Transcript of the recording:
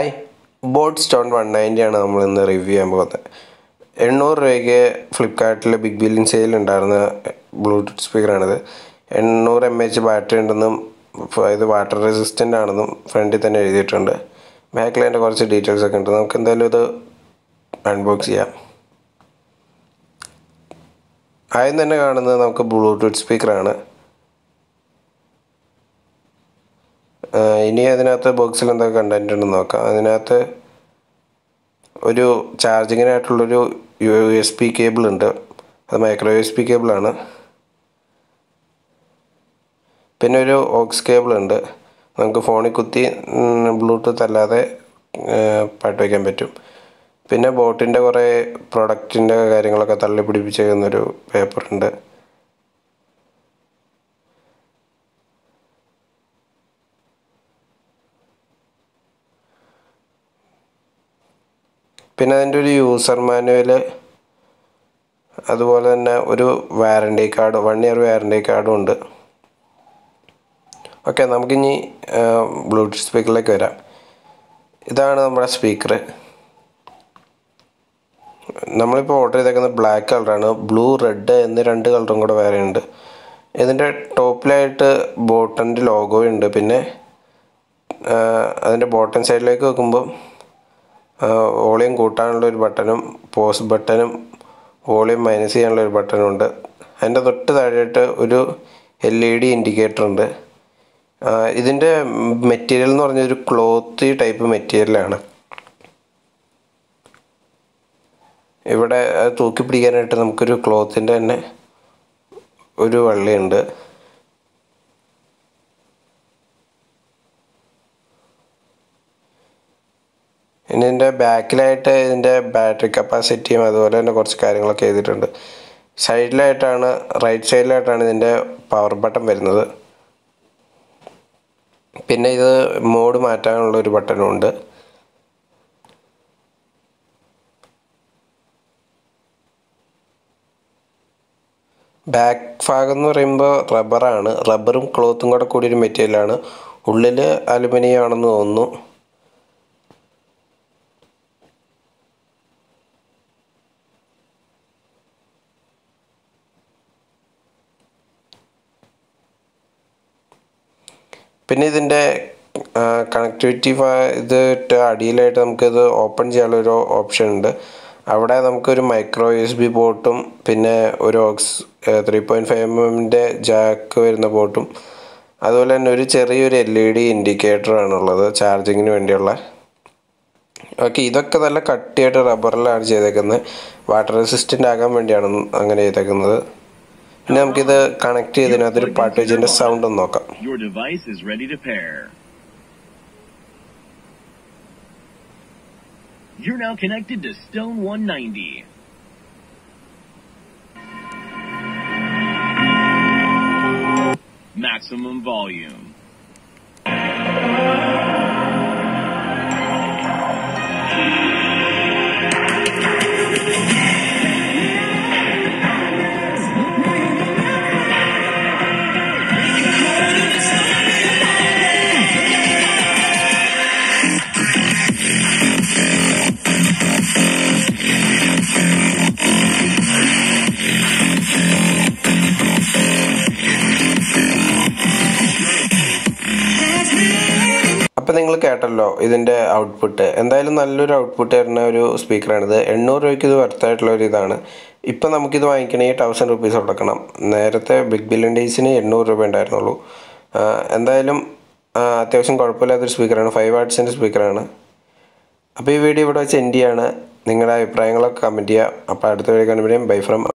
Hi boat stone one ninety ആണ് നമ്മൾ ഇന്ന് റിവ്യൂ ചെയ്യാൻ പോകുന്നത് എണ്ണൂറ് രൂപയ്ക്ക് ഫ്ലിപ്കാർട്ടിൽ ബിഗ് ബില്യൺ സെയിൽ ഉണ്ടായിരുന്ന ബ്ലൂടൂത്ത് സ്പീക്കറാണിത് എണ്ണൂറ് എം എച്ച് ബാറ്ററി ഉണ്ടെന്നും ഫ- ഇത് വാട്ടർ റെസിസ്റ്റൻ്റ് ആണെന്നും ഫ്രണ്ടിൽ തന്നെ എഴുതിയിട്ടുണ്ട് ബാക്കിൽ അതിൻ്റെ കുറച്ച് ഡീറ്റെയിൽസ് ഒക്കെ ഉണ്ട് നമുക്ക് എന്തായാലും ഇത് അൺബോക്സ് ചെയ്യാം ആദ്യം തന്നെ കാണുന്നത് നമുക്ക് ബ്ലൂടൂത്ത് സ്പീക്കറാണ് ആഹ് ഇനി അതിനകത്ത് ബോക്സിൽ എന്തൊക്കെ കണ്ടന്റ് ഉണ്ടെന്ന് നോക്കാം അതിനകത്ത് ഒരു ചാർജിങ്ങിനായിട്ടുള്ളൊരു യു എസ് പി കേബിൾ ഉണ്ട് അത് മൈക്രോ യു എസ് പി കേബിളാണ് പിന്നെ ഒരു ഓക്സ് കേബിൾ ഉണ്ട് നമുക്ക് ഫോണിൽ കുത്തി ബ്ലൂടൂത്ത് അല്ലാതെ ആഹ് പാട്ട് വയ്ക്കാൻ പറ്റും പിന്നെ ബോട്ടിൻ്റെ കുറേ പ്രൊഡക്റ്റിൻ്റെ കാര്യങ്ങളൊക്കെ തള്ളി പിടിപ്പിച്ചേക്കുന്നൊരു പേപ്പറുണ്ട് പിന്നെ അതിൻ്റെ ഒരു യൂസർ മാനുവൽ അതുപോലെ തന്നെ ഒരു warranty card one year warranty കാർഡും ഉണ്ട് ഓക്കെ നമുക്കിനി ബ്ലൂടൂത്ത് സ്പീക്കറിലേക്ക് വരാം ഇതാണ് നമ്മുടെ സ്പീക്കർ നമ്മളിപ്പോൾ ഓർഡർ ചെയ്തേക്കുന്നത് ബ്ലാക്ക് കളറാണ് ബ്ലൂ റെഡ് എന്നീ രണ്ട് കളറും കൂടെ വേറെ ഉണ്ട് ഇതിൻ്റെ ടോപ്പിലായിട്ട് ബോട്ടൻ്റെ ലോഗോ ഉണ്ട് പിന്നെ അതിൻ്റെ ബോട്ടം സൈഡിലേക്ക് വെക്കുമ്പോൾ വോളിയം കൂട്ടാനുള്ള ഒരു ബട്ടണും പോസ് ബട്ടണും വോളിയം മൈനസ് ചെയ്യാനുള്ള ഒരു ബട്ടണും ഉണ്ട് അതിൻ്റെ തൊട്ട് താഴെയായിട്ട് ഒരു എൽ ഇ ഡി ഇൻഡിക്കേറ്റർ ഉണ്ട് ഇതിൻ്റെ മെറ്റീരിയൽ എന്ന് പറഞ്ഞാൽ ഒരു ക്ലോത്ത് ടൈപ്പ് മെറ്റീരിയലാണ് ഇവിടെ അത് തൂക്കി പിടിക്കാനായിട്ട് നമുക്കൊരു ക്ലോത്തിൻ്റെ തന്നെ ഒരു വള്ളിയുണ്ട് ഇനി ഇതിൻ്റെ ബാക്കിലായിട്ട് ഇതിൻ്റെ ബാറ്ററി കപ്പാസിറ്റിയും അതുപോലെ തന്നെ കുറച്ച് കാര്യങ്ങളൊക്കെ ചെയ്തിട്ടുണ്ട് സൈഡിലായിട്ടാണ് റൈറ്റ് സൈഡിലായിട്ടാണ് ഇതിൻ്റെ പവർ ബട്ടൺ വരുന്നത് പിന്നെ ഇത് മോഡ് മാറ്റാനുള്ള ഒരു ബട്ടണും ഉണ്ട് ബാക്ക് ഭാഗം എന്ന് പറയുമ്പോൾ റബ്ബറാണ് റബ്ബറും ക്ലോത്തും കൂടെ കൂടിയൊരു മെറ്റീരിയലാണ് ഉള്ളിൽ അലുമിനിയം ആണെന്ന് തോന്നുന്നു പിന്നെ ഇതിൻ്റെ കണക്ടിവിറ്റി ഇതിട്ട് അടിയിലായിട്ട് നമുക്കിത് ഓപ്പൺ ചെയ്യാനുള്ള ഒരു ഓപ്ഷൻ ഉണ്ട് അവിടെ നമുക്കൊരു മൈക്രോ യു എസ് ബി പോർട്ടും പിന്നെ ഒരു aux three point five M എമ്മിൻ്റെ ജാക്ക് വരുന്ന പോർട്ടും അതുപോലെ തന്നെ ഒരു ചെറിയൊരു എൽ ഇ ഡി ഇൻഡിക്കേറ്ററാണുള്ളത് ചാർജിങ്ങിന് വേണ്ടിയുള്ള ഓക്കെ ഇതൊക്കെ നല്ല കട്ടിയായിട്ട് റബ്ബറിലാണ് ചെയ്തേക്കുന്നത് വാട്ടർ റെസിസ്റ്റൻ്റ് ആകാൻ വേണ്ടിയാണ് അങ്ങനെ ചെയ്തേക്കുന്നത് പിന്നെ നമുക്കിത് കണക്ട് ചെയ്തതിനകത്തൊരു പാട്ട് വെച്ചതിൻ്റെ സൗണ്ട് ഒന്ന് നോക്കാം Your device is ready to pair. You're now connected to Stone 190. Maximum volume. അപ്പം നിങ്ങൾ കേട്ടല്ലോ ഇതിൻ്റെ ഔട്ട്പുട്ട് എന്തായാലും നല്ലൊരു ഔട്ട്പുട്ട് തരുന്ന ഒരു സ്പീക്കറാണിത് എണ്ണൂറ് രൂപയ്ക്ക് ഇത് വർത്തായിട്ടുള്ള ഒരു ഇതാണ് ഇപ്പം നമുക്കിത് വാങ്ങിക്കണമെങ്കിൽ തൗസൻഡ് റുപ്പീസ് കൊടുക്കണം നേരത്തെ ബിഗ് ബില്യൺ ഡേയ്സിന് എണ്ണൂറ് രൂപ ഉണ്ടായിരുന്നുള്ളൂ ആ, എന്തായാലും ആ, അത്യാവശ്യം കുഴപ്പമില്ലാത്തൊരു സ്പീക്കറാണ് ഫൈവ് വാട്ട്സിൻ്റെ സ്പീക്കറാണ് അപ്പോൾ ഈ വീഡിയോ ഇവിടെ വെച്ച് എൻഡ് ചെയ്യാണ് നിങ്ങളുടെ അഭിപ്രായങ്ങളൊക്കെ കമൻറ്റ് ചെയ്യുക അപ്പോൾ അടുത്ത വീഡിയോ കാണുമ്പോഴേക്കും ബൈ ഫ്രം